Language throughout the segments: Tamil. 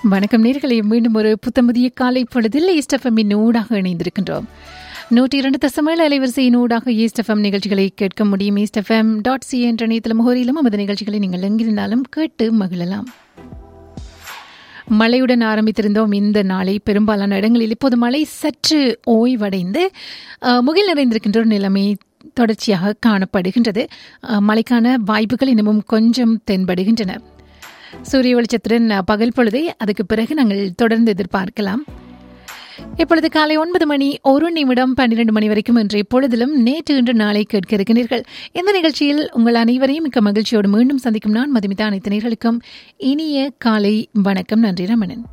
வணக்கம் நேர்களை மீண்டும் ஒரு புத்தம்புதிய காலை பொழுதில் ஈஸ்டஃபமின் ஊடாக இணைந்திருக்கின்றோம் நூற்றி இரண்டு தசமேழு அலைவரிசையின் ஊடாக ஈஸ்டஃபம் நிகழ்ச்சிகளை கேட்க முடியும் ஈஸ்டஃபம் டாட் சி என்ற இணையதள முகவரியிலும் நமது நிகழ்ச்சிகளை நீங்கள் எங்கிருந்தாலும் கேட்டு மகிழலாம் மழையுடன் ஆரம்பித்திருந்தோம் இந்த நாளை பெரும்பாலான இடங்களில் இப்போது மழை சற்று ஓய்வடைந்து அஹ், முகில் நிறைந்திருக்கின்ற ஒரு நிலைமை தொடர்ச்சியாக காணப்படுகின்றது அஹ், மழைக்கான வாய்ப்புகள் இன்னமும் கொஞ்சம் தென்படுகின்றன சூரிய வெளிச்சத்துடன் அஹ், பகல் பொழுதை அதுக்கு பிறகு நாங்கள் தொடர்ந்து எதிர்பார்க்கலாம் இப்பொழுது காலை ஒன்பது மணி ஒரு நிமிடம் பன்னிரண்டு மணி வரைக்கும் இன்றைய பொழுதிலும் நேற்று இன்று நாளை கேட்க இருக்கிறீர்கள் இந்த நிகழ்ச்சியில் உங்கள் அனைவரையும் மிக்க மகிழ்ச்சியோடு மீண்டும் சந்திக்கும் நான் மதுமிதா அனைத்து நேர்களுக்கும் இனிய காலை வணக்கம் நன்றி ரமணன்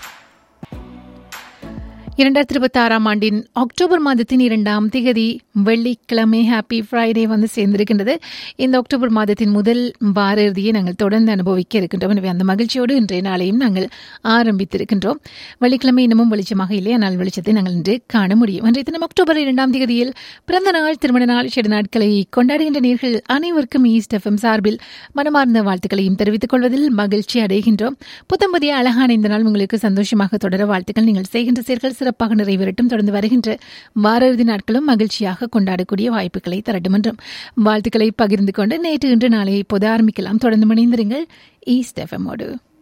இரண்டாயிரத்தி இருபத்தி ஆறாம் ஆண்டின் அக்டோபர் மாதத்தின் இரண்டாம் திகதி வெள்ளிக்கிழமை ஹாப்பி ஃப்ரைடே வந்து சேர்ந்திருக்கின்றது இந்த அக்டோபர் மாதத்தின் முதல் வார இறுதியை நாங்கள் தொடர்ந்து அனுபவிக்க இருக்கின்றோம் எனவே அந்த மகிழ்ச்சியோடு இன்றைய நாளையும் நாங்கள் ஆரம்பித்திருக்கின்றோம் வெள்ளிக்கிழமை இன்னமும் வெளிச்சமாக இல்லை ஆனால் வெளிச்சத்தை நாங்கள் இன்று காண முடியும் இன்றைய தினம் அக்டோபர் இரண்டாம் திகதியில் பிறந்த நாள் திருமண நாள் சிறு நாட்களை கொண்டாடுகின்ற நேர்கள் அனைவருக்கும் ஈஸ்ட் எஃப்எம் சார்பில் மனமார்ந்த வாழ்த்துக்களையும் தெரிவித்துக் கொள்வதில் மகிழ்ச்சி அடைகின்றோம் புத்தம் புதிய அழகான இந்த நாள் உங்களுக்கு சந்தோஷமாக தொடர வாழ்த்துக்கள் நீங்கள் செய்கின்ற செயல்கள் சிறப்பாக நிறைவேறட்டும் தொடர்ந்து வருகின்ற வார இறுதி நாட்களும் மகிழ்ச்சியாக கொண்டாடக்கூடிய வாய்ப்புகளை தரட்டும் என்றும் வாழ்த்துக்களை பகிர்ந்து கொண்டு நேற்று இன்று நாளை இப்போது ஆரம்பிக்கலாம் தொடர்ந்து மணிந்திருங்கள் ஈஸ்ட் எஃப்எம்மோடு